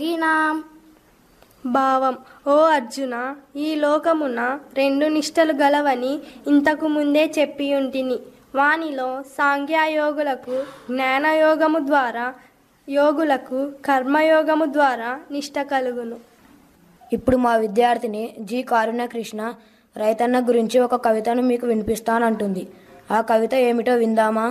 ఈనాం భావం ఓ అర్జున ఈ లోకమున రెండు నిష్టలు గలవని ఇంతకు ముందే చెప్పియుంటిని వానిలో సాంఖ్యయోగులకు జ్ఞానయోగము ద్వారా యోగులకు కర్మయోగము ద్వారా నిష్ట కలుగును ఇప్పుడు మా విద్యార్థిని జి కారుణ్య కృష్ణ రైతన్న గురించి ఒక కవితను మీకు వినిపిస్తానంటుంది ఆ కవిత ఏమిటో విందామా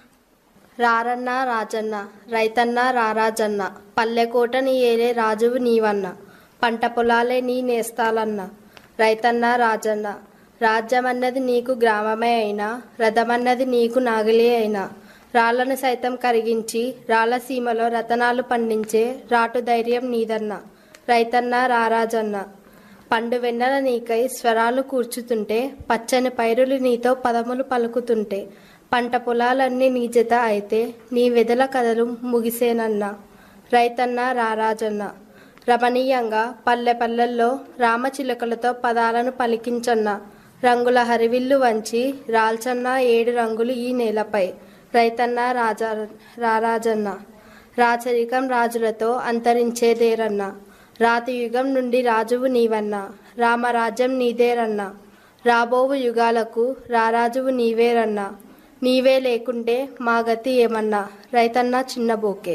రారన్న రాజన్న రైతన్న రారాజన్న పల్లెకోట నీ ఏలే రాజువు నీవన్న పంట పొలాలే నీ నేస్తాలన్న రైతన్న రాజన్న రాజ్యమన్నది నీకు గ్రామమే అయినా రథమన్నది నీకు నాగలే అయినా రాళ్లను సైతం కరిగించి రాళ్లసీమలో రతనాలు పండించే రాటు ధైర్యం నీదన్న రైతన్న రారాజన్న పండు వెన్నెల నీకై స్వరాలు కూర్చుతుంటే పచ్చని పైరులు నీతో పదములు పలుకుతుంటే పంట పొలాలన్నీ నీ జత అయితే నీ వెదల కథలు ముగిసేనన్నా రైతన్న రారాజన్న రమణీయంగా పల్లె పల్లెల్లో రామచిలుకలతో పదాలను పలికించన్న రంగుల హరివిల్లు వంచి రాల్చన్న ఏడు రంగులు ఈ నేలపై రైతన్న రాజా రారాజన్న రాచరికం రాజులతో అంతరించేదేరన్న రాతి యుగం నుండి రాజువు నీవన్నా రామరాజ్యం నీదేరన్నా రాబోవు యుగాలకు రారాజువు నీవేరన్నా నీవే లేకుంటే మా గతి ఏమన్నా రైతన్న చిన్నబోకే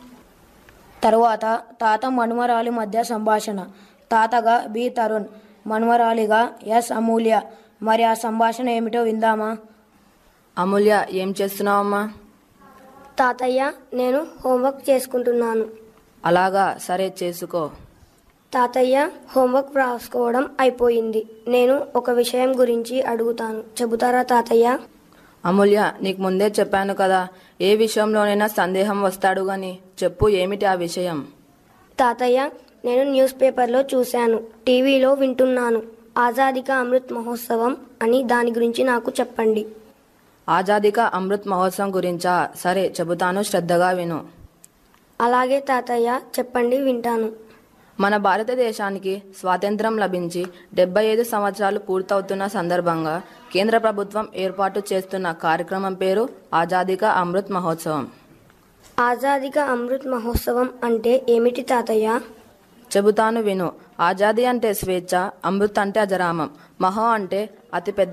తరువాత తాత మనుమరాలి మధ్య సంభాషణ తాతగా బి తరుణ్ మనుమరాలిగా ఎస్ అమూల్య మరి ఆ సంభాషణ ఏమిటో విందామా అమూల్య ఏం చేస్తున్నావమ్మా తాతయ్య నేను హోంవర్క్ చేసుకుంటున్నాను అలాగా సరే చేసుకో తాతయ్య హోంవర్క్ రాసుకోవడం అయిపోయింది నేను ఒక విషయం గురించి అడుగుతాను చెబుతారా తాతయ్య అమూల్య నీకు ముందే చెప్పాను కదా ఏ విషయంలోనైనా సందేహం వస్తాడు గాని చెప్పు ఏమిటి ఆ విషయం తాతయ్య నేను న్యూస్ పేపర్లో చూశాను టీవీలో వింటున్నాను ఆజాదీ కా అమృత్ మహోత్సవం అని దాని గురించి నాకు చెప్పండి ఆజాదీ కా అమృత్ మహోత్సవం గురించా సరే చెబుతాను శ్రద్ధగా విను అలాగే తాతయ్య చెప్పండి వింటాను మన భారతదేశానికి స్వాతంత్రం లభించి డెబ్బై ఐదు సంవత్సరాలు పూర్తవుతున్న సందర్భంగా కేంద్ర ప్రభుత్వం ఏర్పాటు చేస్తున్న కార్యక్రమం పేరు ఆజాదీ కా అమృత్ మహోత్సవం ఆజాదీ కా అమృత్ మహోత్సవం అంటే ఏమిటి తాతయ్య చెబుతాను విను ఆజాదీ అంటే స్వేచ్ఛ అమృత్ అంటే అజరామం మహో అంటే అతి పెద్ద